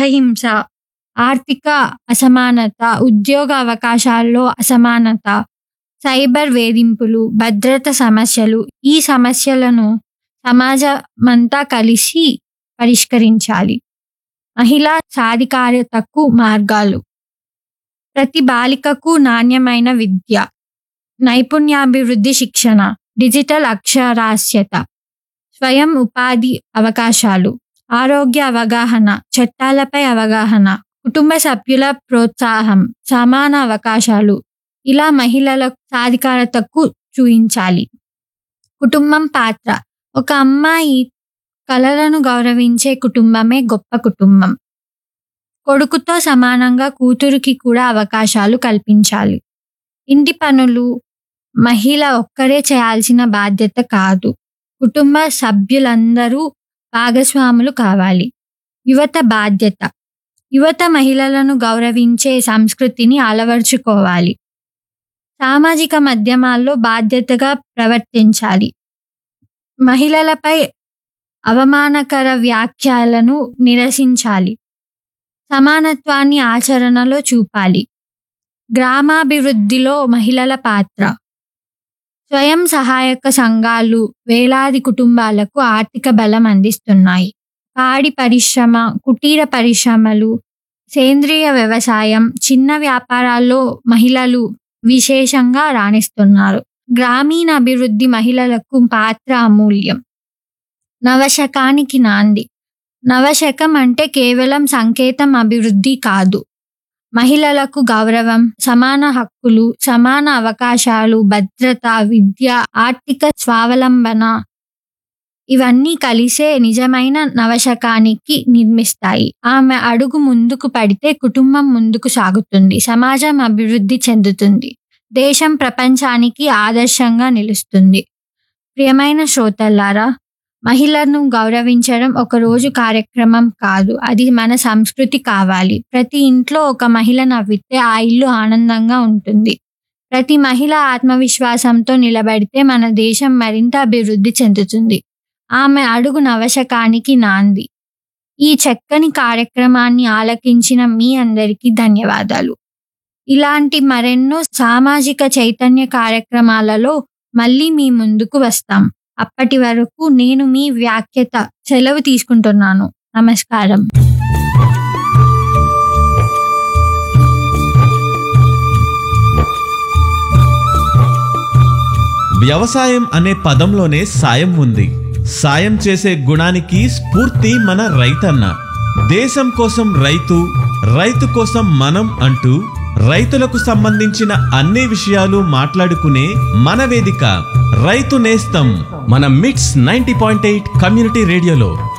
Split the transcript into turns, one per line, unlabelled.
గృహహింస ఆర్థిక అసమానత ఉద్యోగ అవకాశాల్లో అసమానత సైబర్ వేధింపులు భద్రత సమస్యలు ఈ సమస్యలను సమాజమంతా కలిసి పరిష్కరించాలి మహిళా సాధికారతకు మార్గాలు ప్రతి బాలికకు నాణ్యమైన విద్య నైపుణ్యాభివృద్ధి శిక్షణ డిజిటల్ అక్షరాస్యత స్వయం ఉపాధి అవకాశాలు ఆరోగ్య అవగాహన చట్టాలపై అవగాహన కుటుంబ సభ్యుల ప్రోత్సాహం సమాన అవకాశాలు ఇలా మహిళల సాధికారతకు చూయించాలి కుటుంబం పాత్ర ఒక అమ్మాయి కలలను గౌరవించే కుటుంబమే గొప్ప కుటుంబం కొడుకుతో సమానంగా కూతురికి కూడా అవకాశాలు కల్పించాలి ఇంటి పనులు మహిళ ఒక్కరే చేయాల్సిన బాధ్యత కాదు కుటుంబ సభ్యులందరూ భాగస్వాములు కావాలి యువత బాధ్యత యువత మహిళలను గౌరవించే సంస్కృతిని అలవర్చుకోవాలి సామాజిక మాధ్యమాల్లో బాధ్యతగా ప్రవర్తించాలి మహిళలపై అవమానకర వ్యాఖ్యలను నిరసించాలి సమానత్వాన్ని ఆచరణలో చూపాలి గ్రామాభివృద్ధిలో మహిళల పాత్ర స్వయం సహాయక సంఘాలు వేలాది కుటుంబాలకు ఆర్థిక బలం అందిస్తున్నాయి పాడి పరిశ్రమ కుటీర పరిశ్రమలు సేంద్రియ వ్యవసాయం చిన్న వ్యాపారాల్లో మహిళలు విశేషంగా రాణిస్తున్నారు గ్రామీణ అభివృద్ధి మహిళలకు పాత్ర అమూల్యం నవశకానికి నాంది నవశకం అంటే కేవలం సంకేతం అభివృద్ధి కాదు మహిళలకు గౌరవం సమాన హక్కులు సమాన అవకాశాలు భద్రత విద్య ఆర్థిక స్వావలంబన ఇవన్నీ కలిసే నిజమైన నవశకానికి నిర్మిస్తాయి ఆమె అడుగు ముందుకు పడితే కుటుంబం ముందుకు సాగుతుంది సమాజం అభివృద్ధి చెందుతుంది దేశం ప్రపంచానికి ఆదర్శంగా నిలుస్తుంది ప్రియమైన శ్రోతల్లారా మహిళలను గౌరవించడం ఒక రోజు కార్యక్రమం కాదు అది మన సంస్కృతి కావాలి ప్రతి ఇంట్లో ఒక మహిళ నవ్వితే ఆ ఇల్లు ఆనందంగా ఉంటుంది ప్రతి మహిళ ఆత్మవిశ్వాసంతో నిలబడితే మన దేశం మరింత అభివృద్ధి చెందుతుంది ఆమె అడుగు నవశకానికి నాంది ఈ చక్కని కార్యక్రమాన్ని ఆలకించిన మీ అందరికీ ధన్యవాదాలు ఇలాంటి మరెన్నో సామాజిక చైతన్య కార్యక్రమాలలో మళ్ళీ మీ ముందుకు వస్తాం అప్పటి వరకు నేను మీ వ్యాఖ్యత సెలవు తీసుకుంటున్నాను నమస్కారం
వ్యవసాయం అనే పదంలోనే సాయం ఉంది సాయం చేసే గుణానికి స్ఫూర్తి మన రైతన్న దేశం కోసం రైతు రైతు కోసం మనం అంటూ రైతులకు సంబంధించిన అన్ని విషయాలు మాట్లాడుకునే మన వేదిక రైతు నేస్తం మన మిట్స్ నైంటీ పాయింట్ ఎయిట్ కమ్యూనిటీ రేడియోలో